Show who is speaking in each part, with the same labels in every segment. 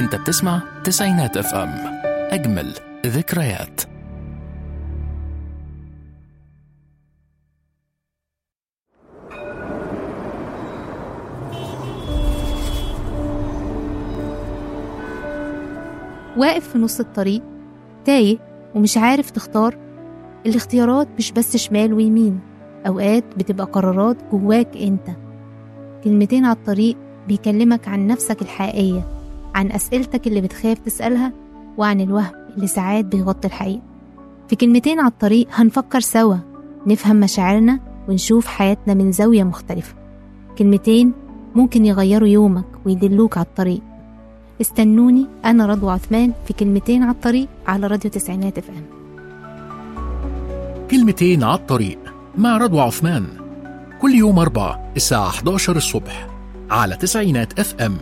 Speaker 1: انت بتسمع تسعينات اف ام اجمل ذكريات
Speaker 2: واقف في نص الطريق تايه ومش عارف تختار الاختيارات مش بس شمال ويمين أوقات بتبقى قرارات جواك أنت كلمتين على الطريق بيكلمك عن نفسك الحقيقية عن أسئلتك اللي بتخاف تسألها وعن الوهم اللي ساعات بيغطي الحقيقة في كلمتين على الطريق هنفكر سوا نفهم مشاعرنا ونشوف حياتنا من زاوية مختلفة كلمتين ممكن يغيروا يومك ويدلوك على الطريق استنوني أنا رضوى عثمان في كلمتين على الطريق على راديو تسعينات اف ام
Speaker 1: كلمتين على الطريق مع رضوى عثمان كل يوم أربع الساعة 11 الصبح على تسعينات اف ام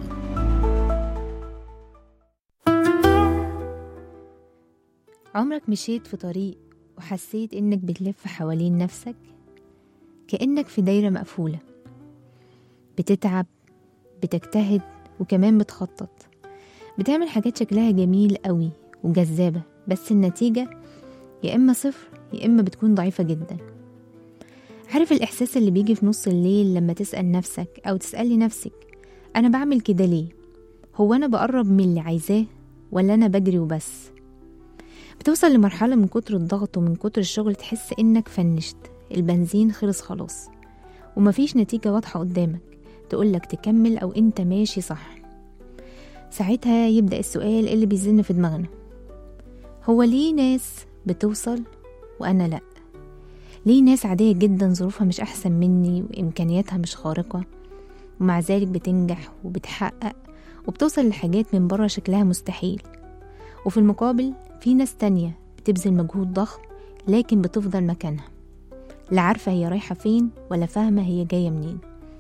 Speaker 2: عمرك مشيت في طريق وحسيت إنك بتلف حوالين نفسك كأنك في دايرة مقفولة بتتعب بتجتهد وكمان بتخطط بتعمل حاجات شكلها جميل قوي وجذابة بس النتيجة يا إما صفر يا إما بتكون ضعيفة جدا عارف الإحساس اللي بيجي في نص الليل لما تسأل نفسك أو تسألي نفسك أنا بعمل كده ليه؟ هو أنا بقرب من اللي عايزاه ولا أنا بجري وبس؟ بتوصل لمرحلة من كتر الضغط ومن كتر الشغل تحس إنك فنشت البنزين خلص خلاص ومفيش نتيجة واضحة قدامك تقولك تكمل أو أنت ماشي صح ساعتها يبدأ السؤال اللي بيزن في دماغنا هو ليه ناس بتوصل وأنا لأ ليه ناس عادية جدا ظروفها مش أحسن مني وإمكانياتها مش خارقة ومع ذلك بتنجح وبتحقق وبتوصل لحاجات من بره شكلها مستحيل وفي المقابل في ناس تانية بتبذل مجهود ضخم لكن بتفضل مكانها لا عارفة هي رايحة فين ولا فاهمة هي جاية منين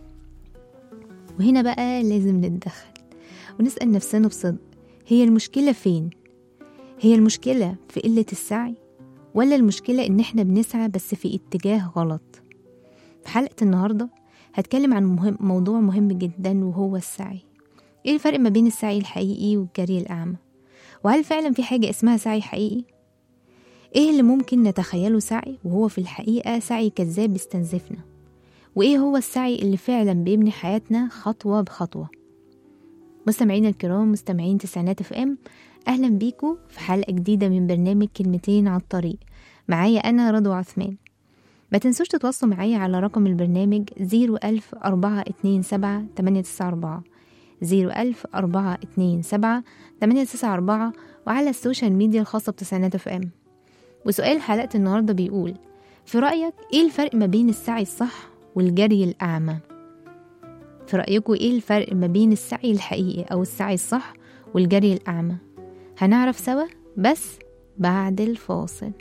Speaker 2: وهنا بقى لازم نتدخل ونسأل نفسنا بصدق هي المشكلة فين؟ هي المشكلة في قلة السعي ولا المشكلة إن إحنا بنسعى بس في اتجاه غلط؟ في حلقة النهاردة هتكلم عن مهم موضوع مهم جدا وهو السعي إيه الفرق ما بين السعي الحقيقي والجري الأعمى؟ وهل فعلا في حاجة اسمها سعي حقيقي؟ إيه اللي ممكن نتخيله سعي وهو في الحقيقة سعي كذاب بيستنزفنا؟ وإيه هو السعي اللي فعلا بيبني حياتنا خطوة بخطوة؟ مستمعينا الكرام مستمعين تسعينات اف ام اهلا بيكم في حلقه جديده من برنامج كلمتين على الطريق معايا انا رضوى عثمان ما تنسوش تتواصلوا معايا على رقم البرنامج 01000 427 894 01000 427 894 وعلى السوشيال ميديا الخاصة بتسعينات اف ام وسؤال حلقة النهاردة بيقول في رأيك ايه الفرق ما بين السعي الصح والجري الأعمى؟ في رأيكم إيه الفرق ما بين السعي الحقيقي أو السعي الصح والجري الأعمى هنعرف سوا بس بعد الفاصل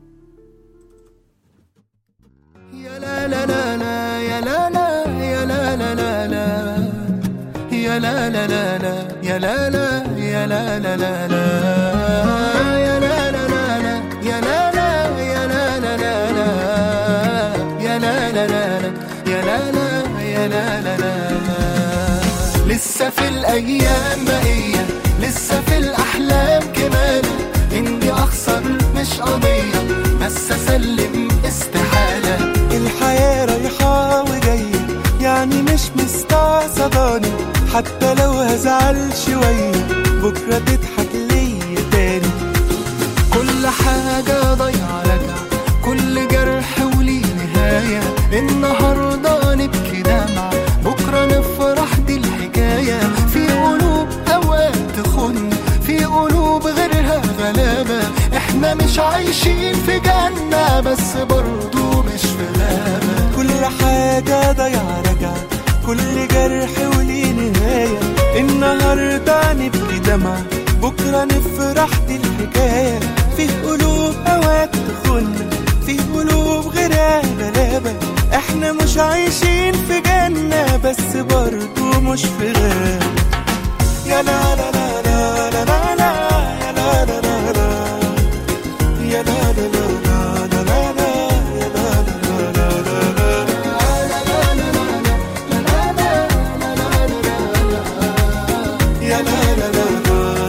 Speaker 3: يا لا لا لا لا يا لا لا يا لا لا لا لا يا لا لا لا لا يا لا لا يا لا لا لا لا يا لا لا لا لا يا لا لا يا لا لا لا لا يا لا لا لا لا يا لا لا يا لا لا لا لا لسه في الايام بقيه لسه في الاحلام كمان اني اخسر مش قضيه بس اسلم استحاله الحياه رايحه وجايه يعني مش مستعصباني حتى لو هزعل شويه بكره تضحك ليا تاني كل حاجة ضايعة راجعة كل جرح وليه نهاية النهاردة نبكي دمعة بكرة نفرح دي الحكاية في قلوب أوقات تخن في قلوب غيرها غلابة احنا مش عايشين في جنة بس برضو مش في غابة كل حاجة ضايعة راجعة كل جرح وليه نهاية النهاردة نبكي دمعة بكرة نفرح دي الحكاية في قلوب أوقات تخن في قلوب غيرها غلابة احنا مش عايشين في جنة بس برضو مش في غابة يا لا لا لا لا لا لا لا يا لا لا لا لا يا لا لا لا لا لا لا لا يا لا لا لا لا لا يا لا لا لا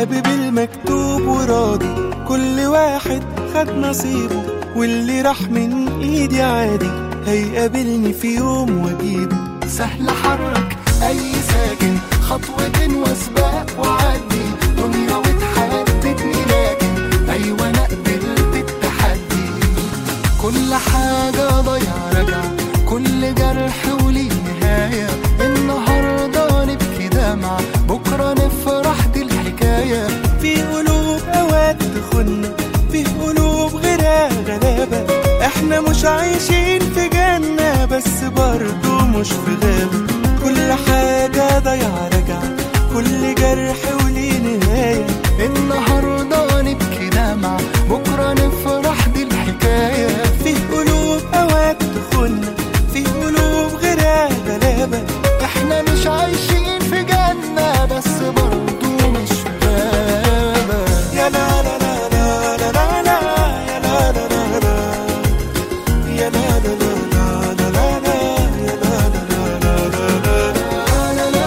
Speaker 4: حابب المكتوب وراضي كل واحد خد نصيبه واللي راح من ايدي عادي هيقابلني في يوم واجيبه
Speaker 3: سهل حرك اي ساكن خطوة وسباق وعدي دنيا وتحددني لكن ايوه انا قبلت التحدي كل حاجة ضيع رجع كل جرح وليه نهاية النهاردة نبكي دمع بكرة نفرح دي الحكاية
Speaker 4: في قلوب اوقات تخن في قلوب غيرها غلابة احنا مش عايشين في جنة بس برضو مش في غابة كل حاجة ضيع رجع كل جرح وليه نهاية
Speaker 3: النهاردة نبكي دمع بكرة نفرح دي الحكاية
Speaker 4: في قلوب اوقات تخن في قلوب غيرها غلابة
Speaker 3: احنا مش عايشين في جنة بس برضو مش في غابة
Speaker 4: يا لا لا لا لا لا لا لا يا لا لا لا لا يا لا لا لا لا لا لا يا لا لا لا لا لا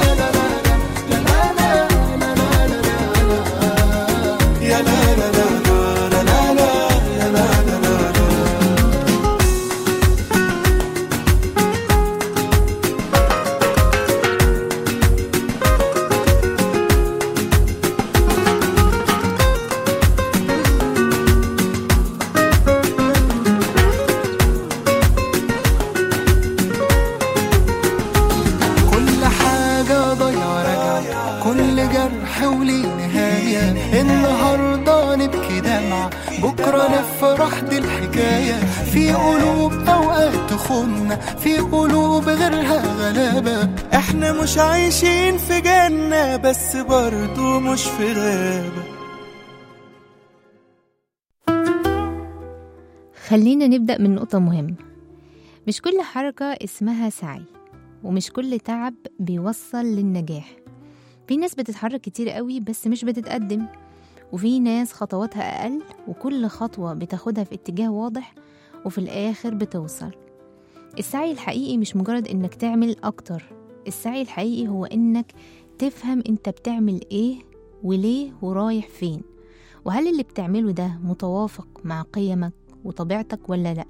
Speaker 4: يا لا لا لا لا لا لا يا لا لا لا لا
Speaker 3: كل حاجة ضيع رجع كل جرح وليه نهاية النهاردة نبكي دمع بكرة نفرح دي الحكاية في قلوب أوقات تخن في قلوب غيرها غلابة
Speaker 4: احنا مش عايشين في جنة بس برضو مش في غابة
Speaker 2: خلينا نبدأ من نقطة مهمة مش كل حركة اسمها سعي ومش كل تعب بيوصل للنجاح في ناس بتتحرك كتير قوي بس مش بتتقدم وفي ناس خطواتها أقل وكل خطوة بتاخدها في اتجاه واضح وفي الآخر بتوصل السعي الحقيقي مش مجرد إنك تعمل أكتر السعي الحقيقي هو إنك تفهم أنت بتعمل إيه وليه ورايح فين وهل اللي بتعمله ده متوافق مع قيمك وطبيعتك ولا لأ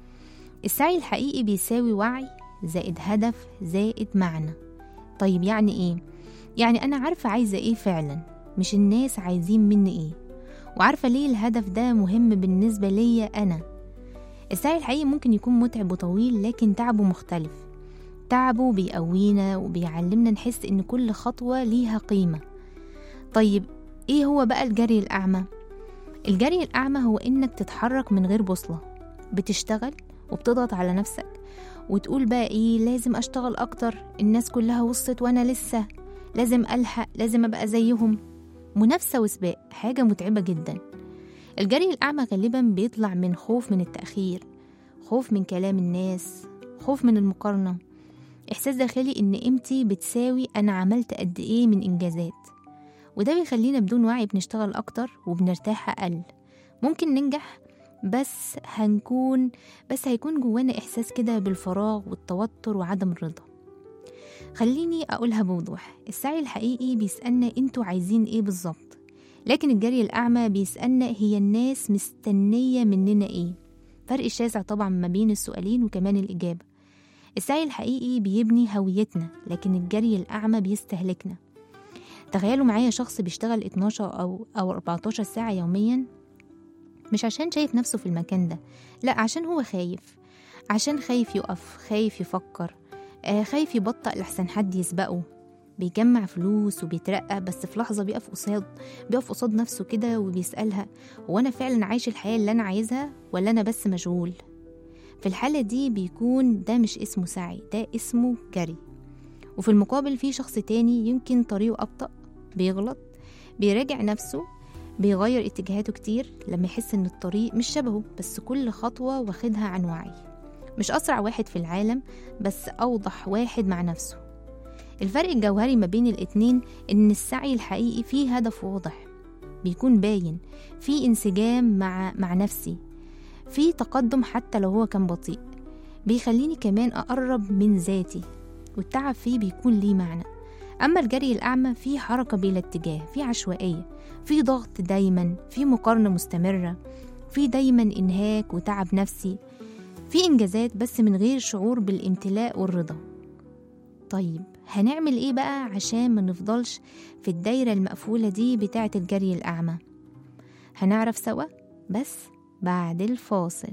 Speaker 2: السعي الحقيقي بيساوي وعي زائد هدف زائد معنى طيب يعني ايه يعني انا عارفه عايزه ايه فعلا مش الناس عايزين مني ايه وعارفه ليه الهدف ده مهم بالنسبه ليا انا السعي الحقيقي ممكن يكون متعب وطويل لكن تعبه مختلف تعبه بيقوينا وبيعلمنا نحس ان كل خطوه ليها قيمه طيب ايه هو بقى الجري الاعمى الجري الاعمى هو انك تتحرك من غير بوصله بتشتغل وبتضغط على نفسك وتقول بقى ايه لازم اشتغل اكتر الناس كلها وصلت وانا لسه لازم الحق لازم ابقى زيهم منافسه وسباق حاجه متعبه جدا الجري الاعمى غالبا بيطلع من خوف من التاخير خوف من كلام الناس خوف من المقارنه احساس داخلي ان قيمتي بتساوي انا عملت قد ايه من انجازات وده بيخلينا بدون وعي بنشتغل اكتر وبنرتاح اقل ممكن ننجح بس هنكون بس هيكون جوانا إحساس كده بالفراغ والتوتر وعدم الرضا خليني أقولها بوضوح السعي الحقيقي بيسألنا انتوا عايزين ايه بالظبط لكن الجري الأعمى بيسألنا هي الناس مستنية مننا ايه فرق شاسع طبعا ما بين السؤالين وكمان الإجابة السعي الحقيقي بيبني هويتنا لكن الجري الأعمى بيستهلكنا تخيلوا معايا شخص بيشتغل 12 أو أو 14 ساعة يوميا مش عشان شايف نفسه في المكان ده لا عشان هو خايف عشان خايف يقف خايف يفكر آه خايف يبطأ لحسن حد يسبقه بيجمع فلوس وبيترقى بس في لحظة بيقف قصاد بيقف قصاد نفسه كده وبيسألها هو أنا فعلا عايش الحياة اللي أنا عايزها ولا أنا بس مشغول في الحالة دي بيكون ده مش اسمه سعي ده اسمه جري وفي المقابل في شخص تاني يمكن طريقه أبطأ بيغلط بيراجع نفسه بيغير اتجاهاته كتير لما يحس ان الطريق مش شبهه بس كل خطوة واخدها عن وعي مش أسرع واحد في العالم بس أوضح واحد مع نفسه الفرق الجوهري ما بين الاتنين إن السعي الحقيقي فيه هدف واضح بيكون باين في انسجام مع مع نفسي في تقدم حتى لو هو كان بطيء بيخليني كمان أقرب من ذاتي والتعب فيه بيكون ليه معنى أما الجري الأعمى فيه حركة بلا اتجاه فيه عشوائية فيه ضغط دايما فيه مقارنة مستمرة فيه دايما إنهاك وتعب نفسي فيه إنجازات بس من غير شعور بالامتلاء والرضا طيب هنعمل إيه بقى عشان ما نفضلش في الدايرة المقفولة دي بتاعة الجري الأعمى هنعرف سوا بس بعد الفاصل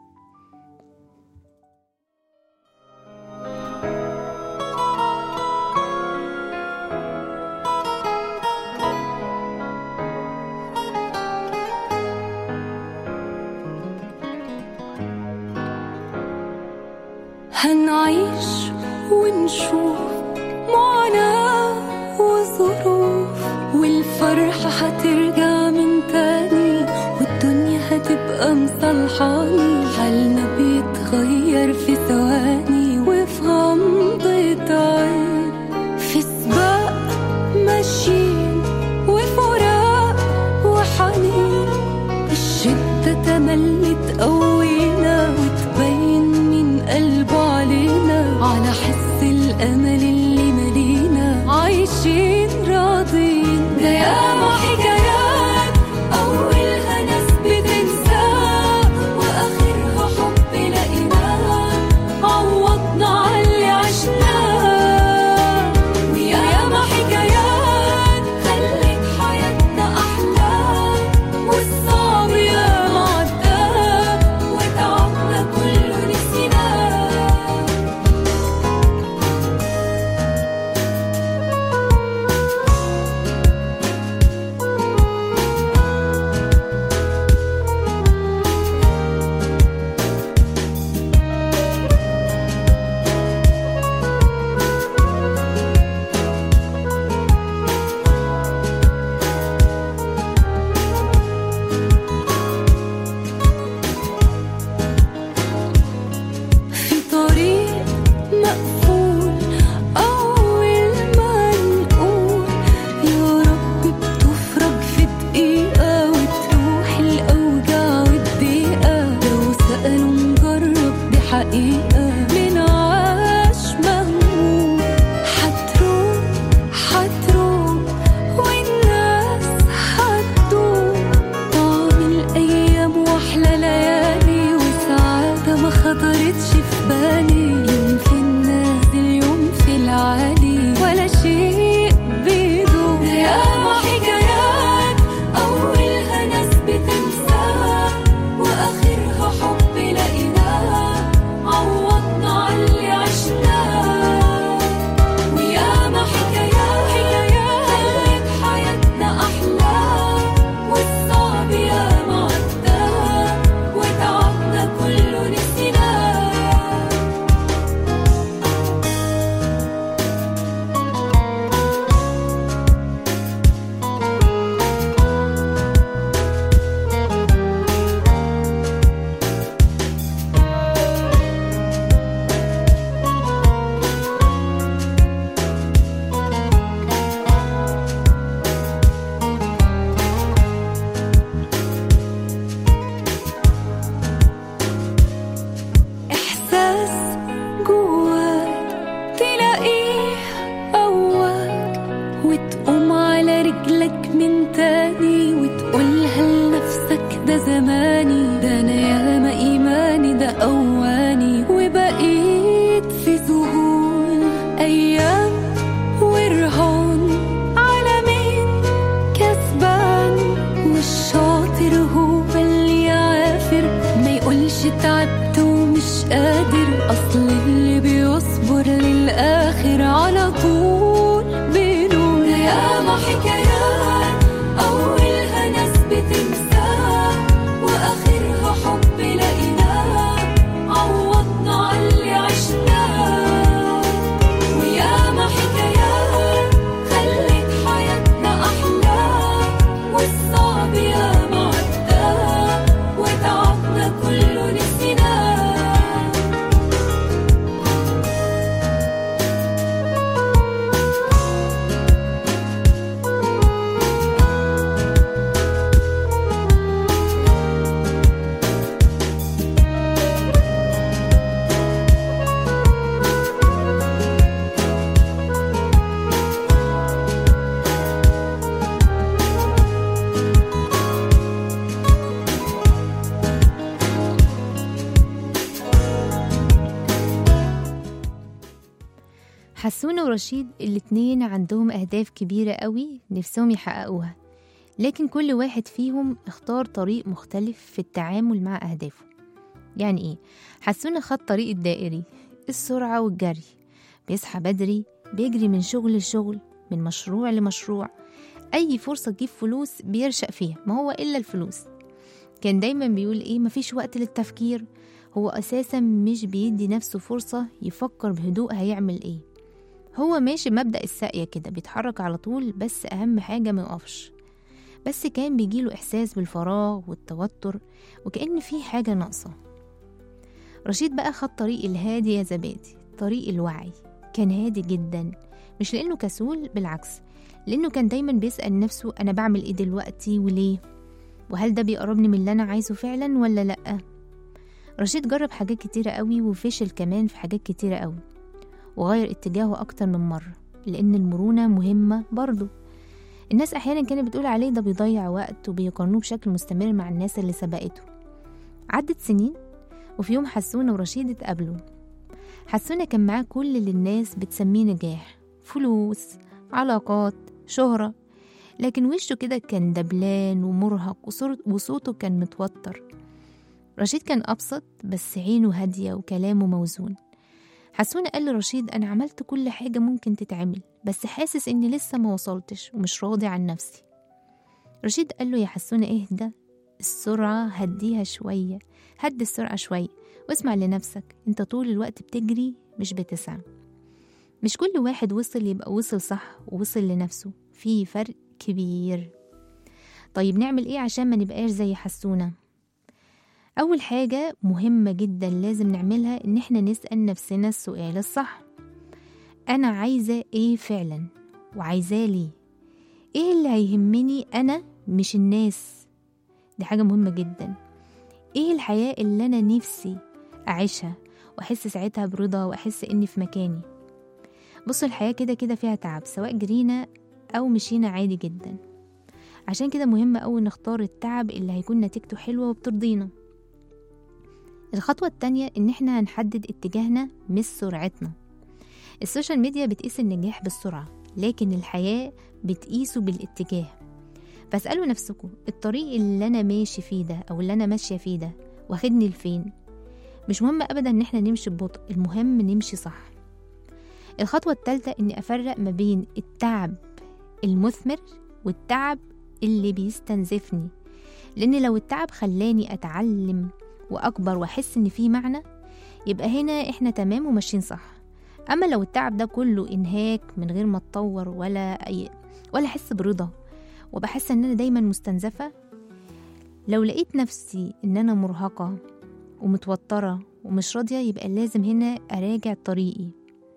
Speaker 5: هنعيش ونشوف معاناة وظروف والفرحة هترجع من تاني والدنيا هتبقى مصلحاني حالنا بيتغير في ثواني وفي غمضة عين في سباق ماشيين وفراق وحنين الشدة تملي تقوينا وتبين من قلبه علينا على حس الأمل اللي ملينا عايشين راضين ده ياما حكايات أولها ناس بتنساه وآخرها حب لقيناه عوضنا على اللي عشناه وياما حكايات خلت حياتنا أحلى والصعب ياما عداه وتعبنا كله نسيناه في طريق مقفول أول ما نقول يا رب بتفرج في دقيقة وتروح الأوجاع والضيقة لو سألوا نجرب دي حقيقة من عاش مهموم حتروح حتروح والناس هتدوم طعم الأيام وأحلى ليالي وسعادة ما خطرتش في بالي يوم في النازل يوم في العالي ولا شيء بيدوم ده ياما حكايات أولها ناس بتنساها وآخرها حب لقيناها عوضنا على اللي عشناه وياما حكايات حكايات خلت حياتنا أحلى والصعب ياما عداه وتعبنا كله نسيناه إحساس جواك تلاقيه قواك وتقوم على رجلك من تاني وتقولها لنفسك ده زماني ده أنا ياما إيماني ده أواني وبقيت في ذهول أيام ورهان على مين كسبان والشاطر هو اللي يعافر ما يقولش تعبت ومش قادر اصل اللي بيصبر للاخر على طول بينور ياما حكايات اولها ناس بتنساها واخرها حب لقيناها عوضنا على اللي عشناه وياما حكايات خلت حياتنا أحلى والصعب ياما عداه وتعبنا كله نسيناه
Speaker 2: حسونة ورشيد الاتنين عندهم أهداف كبيرة قوي نفسهم يحققوها لكن كل واحد فيهم اختار طريق مختلف في التعامل مع أهدافه يعني إيه؟ حسونة خد طريق الدائري السرعة والجري بيصحى بدري بيجري من شغل لشغل من مشروع لمشروع أي فرصة تجيب فلوس بيرشق فيها ما هو إلا الفلوس كان دايما بيقول إيه مفيش وقت للتفكير هو أساسا مش بيدي نفسه فرصة يفكر بهدوء هيعمل إيه هو ماشي مبدأ الساقية كده بيتحرك على طول بس أهم حاجة ما يقفش بس كان بيجيله إحساس بالفراغ والتوتر وكأن في حاجة ناقصة رشيد بقى خد طريق الهادي يا زبادي طريق الوعي كان هادي جدا مش لأنه كسول بالعكس لأنه كان دايما بيسأل نفسه أنا بعمل إيه دلوقتي وليه وهل ده بيقربني من اللي أنا عايزه فعلا ولا لأ رشيد جرب حاجات كتيرة قوي وفشل كمان في حاجات كتيرة قوي وغير اتجاهه أكتر من مرة لأن المرونة مهمة برضه الناس أحيانا كانت بتقول عليه ده بيضيع وقت وبيقارنوه بشكل مستمر مع الناس اللي سبقته عدت سنين وفي يوم حسونة ورشيد اتقابلوا حسونة كان معاه كل اللي الناس بتسميه نجاح فلوس علاقات شهرة لكن وشه كده كان دبلان ومرهق وصور- وصوته كان متوتر رشيد كان أبسط بس عينه هادية وكلامه موزون حسونة قال لرشيد أنا عملت كل حاجة ممكن تتعمل بس حاسس إني لسه ما وصلتش ومش راضي عن نفسي رشيد قال له يا حسونة اهدى السرعة هديها شوية هدي السرعة شوية واسمع لنفسك انت طول الوقت بتجري مش بتسعى مش كل واحد وصل يبقى وصل صح ووصل لنفسه في فرق كبير طيب نعمل ايه عشان ما نبقاش زي حسونة أول حاجة مهمة جدا لازم نعملها إن احنا نسأل نفسنا السؤال الصح أنا عايزة ايه فعلا وعايزاه ليه ايه اللي هيهمني أنا مش الناس دي حاجة مهمة جدا ايه الحياة اللي أنا نفسي أعيشها وأحس ساعتها برضا وأحس إني في مكاني بصوا الحياة كده كده فيها تعب سواء جرينا أو مشينا عادي جدا عشان كده مهم أوي نختار التعب اللي هيكون نتيجته حلوة وبترضينا الخطوة التانية إن احنا هنحدد اتجاهنا مش سرعتنا السوشيال ميديا بتقيس النجاح بالسرعة لكن الحياة بتقيسه بالاتجاه فاسألوا نفسكم الطريق اللي أنا ماشي فيه ده أو اللي أنا ماشية فيه ده واخدني لفين مش مهم أبدا إن احنا نمشي ببطء المهم نمشي صح الخطوة التالتة إني أفرق ما بين التعب المثمر والتعب اللي بيستنزفني لأن لو التعب خلاني أتعلم وأكبر وأحس إن في معنى يبقى هنا إحنا تمام وماشيين صح أما لو التعب ده كله إنهاك من غير ما أتطور ولا أي ولا أحس برضا وبحس إن أنا دايما مستنزفة لو لقيت نفسي إن أنا مرهقة ومتوترة ومش راضية يبقى لازم هنا أراجع طريقي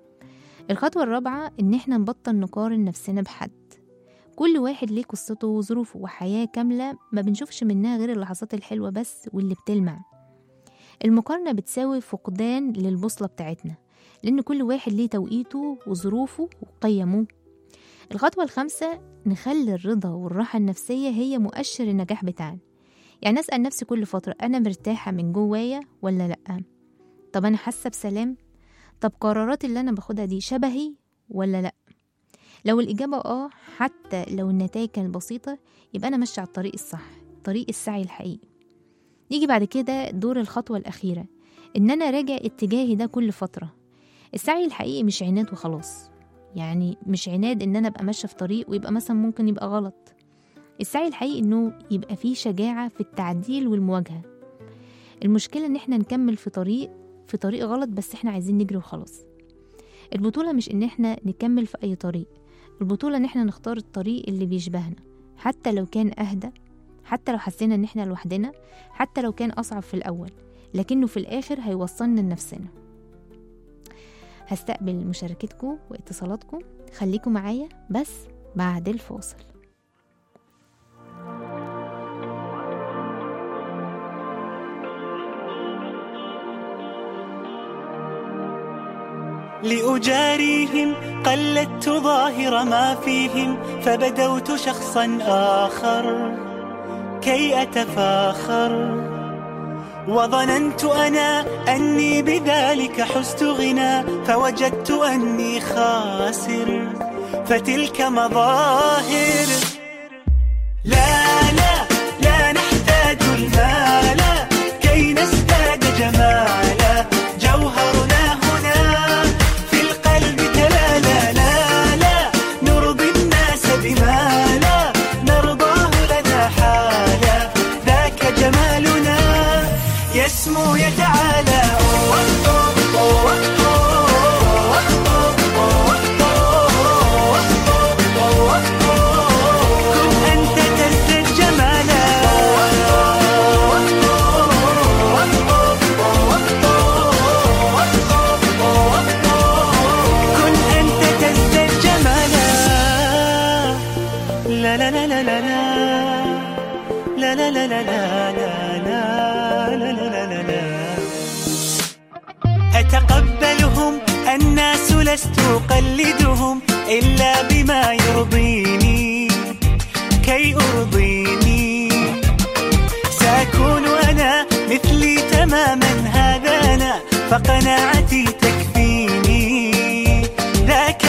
Speaker 2: الخطوة الرابعة إن إحنا نبطل نقارن نفسنا بحد كل واحد ليه قصته وظروفه وحياة كاملة ما بنشوفش منها غير اللحظات الحلوة بس واللي بتلمع المقارنة بتساوي فقدان للبوصلة بتاعتنا لأن كل واحد ليه توقيته وظروفه وقيمه الخطوة الخامسة نخلي الرضا والراحة النفسية هي مؤشر النجاح بتاعنا يعني أسأل نفسي كل فترة أنا مرتاحة من جوايا ولا لأ طب أنا حاسة بسلام طب قراراتي اللي أنا باخدها دي شبهي ولا لأ لو الإجابة آه حتى لو النتائج كانت بسيطة يبقى أنا ماشية على الطريق الصح طريق السعي الحقيقي نيجي بعد كده دور الخطوة الأخيرة إن أنا راجع اتجاهي ده كل فترة السعي الحقيقي مش عناد وخلاص يعني مش عناد إن أنا أبقى ماشية في طريق ويبقى مثلا ممكن يبقى غلط السعي الحقيقي إنه يبقى فيه شجاعة في التعديل والمواجهة المشكلة إن إحنا نكمل في طريق في طريق غلط بس إحنا عايزين نجري وخلاص البطولة مش إن إحنا نكمل في أي طريق البطولة إن إحنا نختار الطريق اللي بيشبهنا حتى لو كان أهدى حتى لو حسينا إن إحنا لوحدنا حتى لو كان أصعب في الأول لكنه في الآخر هيوصلنا لنفسنا هستقبل مشاركتكم واتصالاتكم خليكم معايا بس بعد الفاصل
Speaker 6: لأجاريهم قلدت ظاهر ما فيهم فبدوت شخصا آخر كي أتفاخر وظننت أنا أني بذلك حزت غنى فوجدت أني خاسر فتلك مظاهر لا لا لا نحتاج المال كي نزداد جمالا جوهرنا هنا في القلب تلالا لا لا نرضي الناس بما لا نرضاه لنا حالا ذاك جمالنا يسمو يتعالى كن أنت تزدد جمالا كن أنت تزدد جمالا لا لا لا لا لا لا لا لا لا لا لا لا لا لا لا لا لا أتقبلهم الناس لست أقلدهم إلا بما يرضيني كي أرضيني سأكون أنا مثلي تماما هذا أنا فقناعتي تكفيني ذاك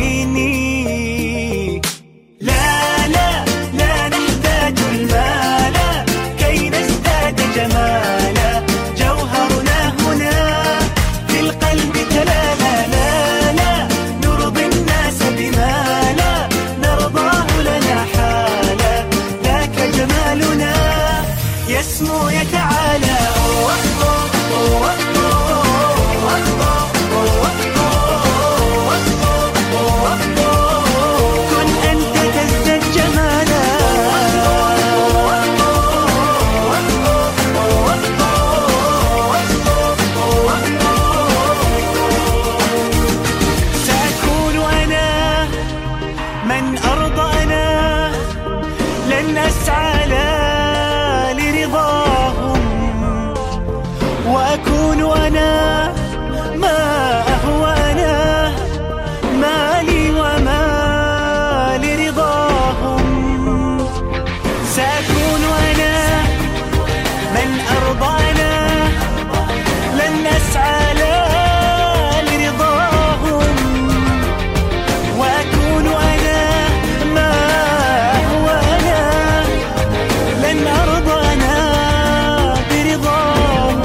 Speaker 6: يقيني لا لا لا نحتاج المال كي نزداد جمالا جوهرنا هنا في القلب تلالا لا لا نرضي الناس بما لا نرضاه لنا حالا ذاك جمالنا يسمو يتعالى كن أنت تزدد جمالا سأكون أنا من أرضى أنا لن أسعى لا لرضاهم وأكون أنا ما أهوى أنا ما لي وما لرضاهم سأكون أنا من أرضى أنا لن أسعى لا لرضاهم وأكون أنا ما هو أنا لن أرضى أنا برضاهم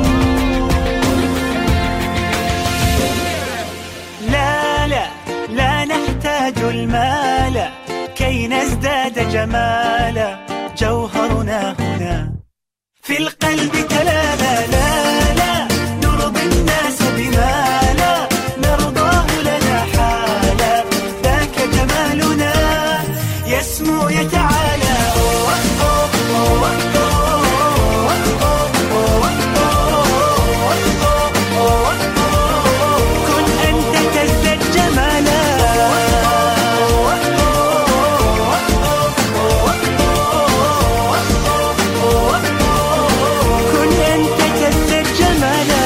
Speaker 6: لا لا لا نحتاج المال كي نزداد جمالا جوهرنا هنا في القلب تلالا لا لا نرضي الناس بما لا نرضاه لنا حالا ذاك جمالنا يسمو يتعالى كن أنت تزدد جمالا كن أنت تزدد جمالا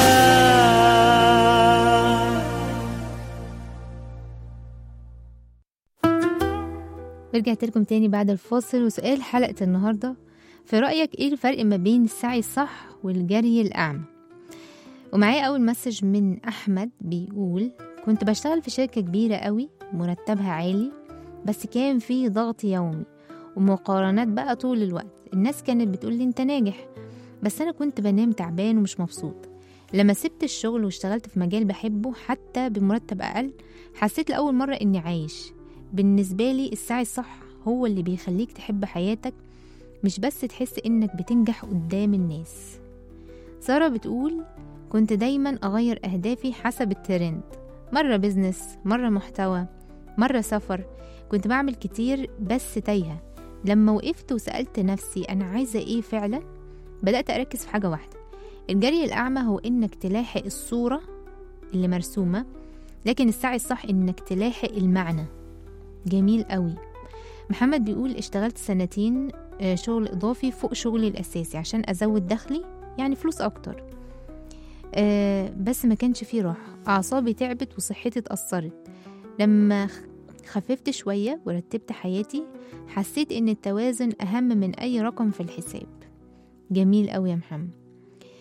Speaker 2: ورجعت لكم تاني بعد الفاصل وسؤال حلقة النهاردة في رأيك ايه الفرق ما بين السعي الصح والجري الأعمى ومعايا أول مسج من أحمد بيقول كنت بشتغل في شركة كبيرة قوي مرتبها عالي بس كان في ضغط يومي ومقارنات بقى طول الوقت الناس كانت بتقولي انت ناجح بس أنا كنت بنام تعبان ومش مبسوط لما سبت الشغل واشتغلت في مجال بحبه حتى بمرتب أقل حسيت لأول مرة إني عايش بالنسبة لي السعي الصح هو اللي بيخليك تحب حياتك مش بس تحس إنك بتنجح قدام الناس سارة بتقول كنت دايما أغير أهدافي حسب الترند مرة بزنس مرة محتوى مرة سفر كنت بعمل كتير بس تايهة لما وقفت وسألت نفسي أنا عايزة إيه فعلا بدأت أركز في حاجة واحدة الجري الأعمى هو إنك تلاحق الصورة اللي مرسومة لكن السعي الصح إنك تلاحق المعنى جميل قوي محمد بيقول اشتغلت سنتين آه، شغل إضافي فوق شغلي الأساسي عشان أزود دخلي يعني فلوس أكتر آه، بس ما كانش فيه راحة أعصابي تعبت وصحتي اتأثرت لما خ- خففت شوية ورتبت حياتي حسيت إن التوازن أهم من أي رقم في الحساب جميل قوي يا محمد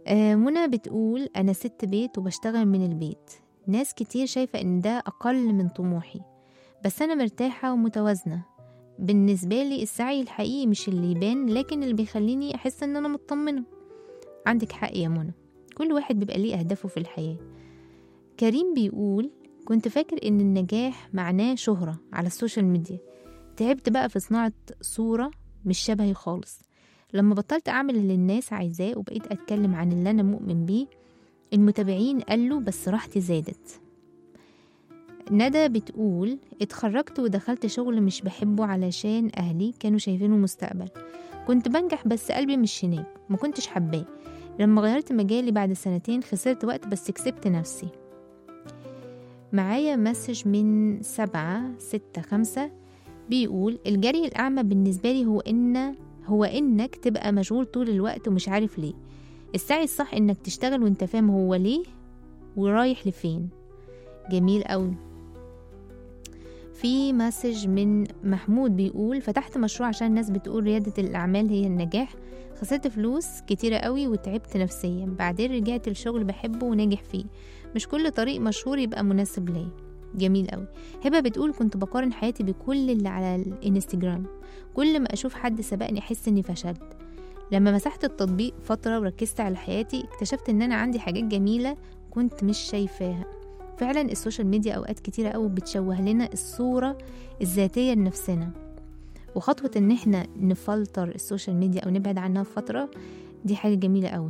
Speaker 2: آه، منى بتقول أنا ست بيت وبشتغل من البيت ناس كتير شايفة إن ده أقل من طموحي بس أنا مرتاحة ومتوازنة بالنسبة لي السعي الحقيقي مش اللي يبان لكن اللي بيخليني أحس إن أنا مطمنة عندك حق يا منى كل واحد بيبقى ليه أهدافه في الحياة كريم بيقول كنت فاكر إن النجاح معناه شهرة على السوشيال ميديا تعبت بقى في صناعة صورة مش شبهي خالص لما بطلت أعمل اللي الناس عايزاه وبقيت أتكلم عن اللي أنا مؤمن بيه المتابعين قالوا بس راحتي زادت ندى بتقول اتخرجت ودخلت شغل مش بحبه علشان أهلي كانوا شايفينه مستقبل كنت بنجح بس قلبي مش هناك ما كنتش حباه لما غيرت مجالي بعد سنتين خسرت وقت بس كسبت نفسي معايا مسج من سبعة ستة خمسة بيقول الجري الأعمى بالنسبة لي هو إن هو إنك تبقى مشغول طول الوقت ومش عارف ليه السعي الصح إنك تشتغل وإنت فاهم هو ليه ورايح لفين جميل أوي في مسج من محمود بيقول فتحت مشروع عشان الناس بتقول ريادة الأعمال هي النجاح خسرت فلوس كتيرة قوي وتعبت نفسيا بعدين رجعت الشغل بحبه وناجح فيه مش كل طريق مشهور يبقى مناسب ليا جميل قوي هبه بتقول كنت بقارن حياتي بكل اللي على الانستجرام كل ما اشوف حد سبقني احس اني فشلت لما مسحت التطبيق فتره وركزت على حياتي اكتشفت ان انا عندي حاجات جميله كنت مش شايفاها فعلا السوشيال ميديا اوقات كتيره قوي بتشوه لنا الصوره الذاتيه لنفسنا وخطوه ان احنا نفلتر السوشيال ميديا او نبعد عنها فتره دي حاجه جميله قوي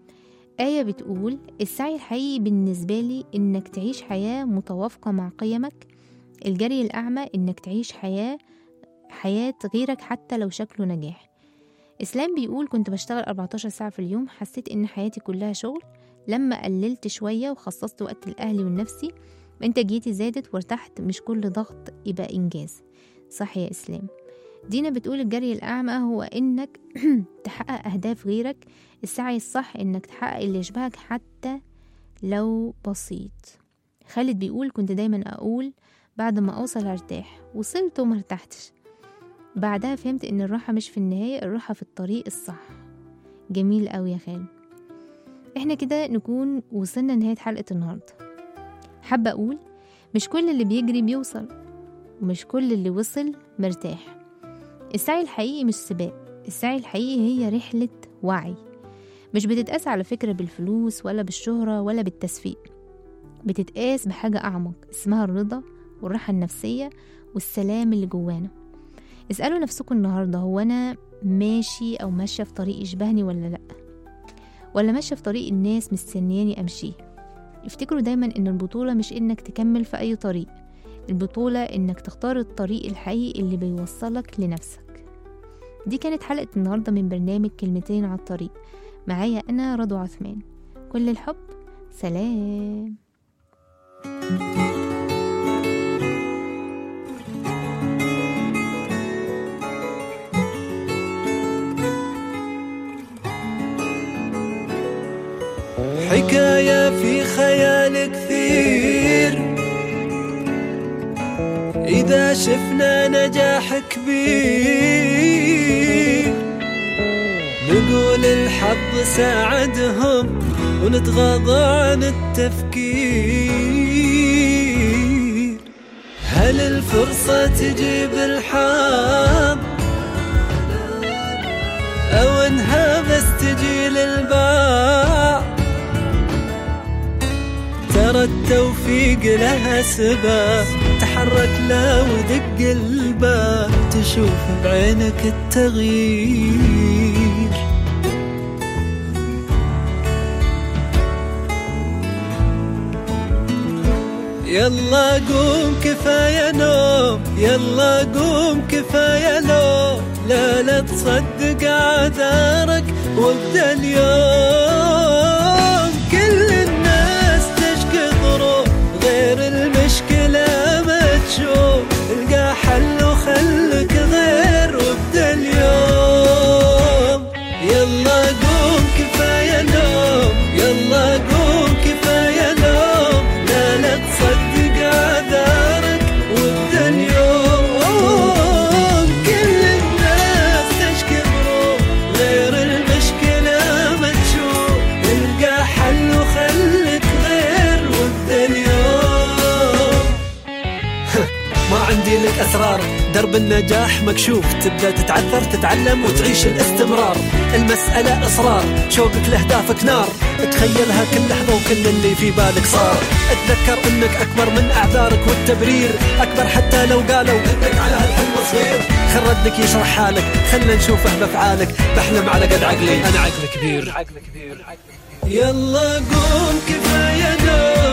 Speaker 2: آية بتقول السعي الحقيقي بالنسبة لي إنك تعيش حياة متوافقة مع قيمك الجري الأعمى إنك تعيش حياة حياة غيرك حتى لو شكله نجاح إسلام بيقول كنت بشتغل 14 ساعة في اليوم حسيت إن حياتي كلها شغل لما قللت شوية وخصصت وقت لأهلي ونفسي إنتاجيتي زادت وارتحت مش كل ضغط يبقى إنجاز صح يا إسلام دينا بتقول الجري الأعمى هو إنك تحقق أهداف غيرك السعي الصح إنك تحقق اللي يشبهك حتى لو بسيط خالد بيقول كنت دايما أقول بعد ما أوصل هرتاح وصلت وما ارتحتش بعدها فهمت إن الراحة مش في النهاية الراحة في الطريق الصح جميل أوي يا خالد احنا كده نكون وصلنا لنهاية حلقة النهاردة حابة أقول مش كل اللي بيجري بيوصل ومش كل اللي وصل مرتاح السعي الحقيقي مش سباق السعي الحقيقي هي رحلة وعي مش بتتقاس على فكرة بالفلوس ولا بالشهرة ولا بالتسويق بتتقاس بحاجة أعمق اسمها الرضا والراحة النفسية والسلام اللي جوانا اسألوا نفسكم النهاردة هو أنا ماشي أو ماشية في طريق يشبهني ولا لأ ولا ماشية في طريق الناس مستنياني أمشيه افتكروا دايما إن البطولة مش إنك تكمل في أي طريق البطولة إنك تختار الطريق الحقيقي اللي بيوصلك لنفسك دي كانت حلقة النهاردة من برنامج كلمتين على الطريق معايا أنا رضوى عثمان كل الحب سلام
Speaker 4: حكاية في خيال كثير إذا شفنا نجاح كبير نقول الحظ ساعدهم ونتغاضى عن التفكير هل الفرصة تجيب الحظ أو انها بس تجي للبعض ترى التوفيق لها سبب تحرك لا ودق الباب تشوف بعينك التغيير يلا قوم كفاية نوم يلا قوم كفاية نوم لا لا تصدق عذارك وابدا اليوم كل الناس تشكي ظروف غير المشكلة ما تشوف القى حل وخلك غير وابدا اليوم يلا قوم كفاية نوم يلا قوم كفاية نوم لا لا تصدق عذارك وابدا اليوم كل الناس تشكي ظروف غير المشكلة ما تشوف
Speaker 7: الأسرار درب النجاح مكشوف تبدأ تتعثر تتعلم وتعيش الاستمرار المسألة إصرار شوقك لأهدافك نار تخيلها كل لحظة وكل اللي في بالك صار اتذكر انك اكبر من اعذارك والتبرير اكبر حتى لو قالوا انك على هالحلم صغير خل ردك يشرح حالك خلنا نشوفه بافعالك بحلم على قد عقلي انا عقل كبير يلا قوم كفايه نوم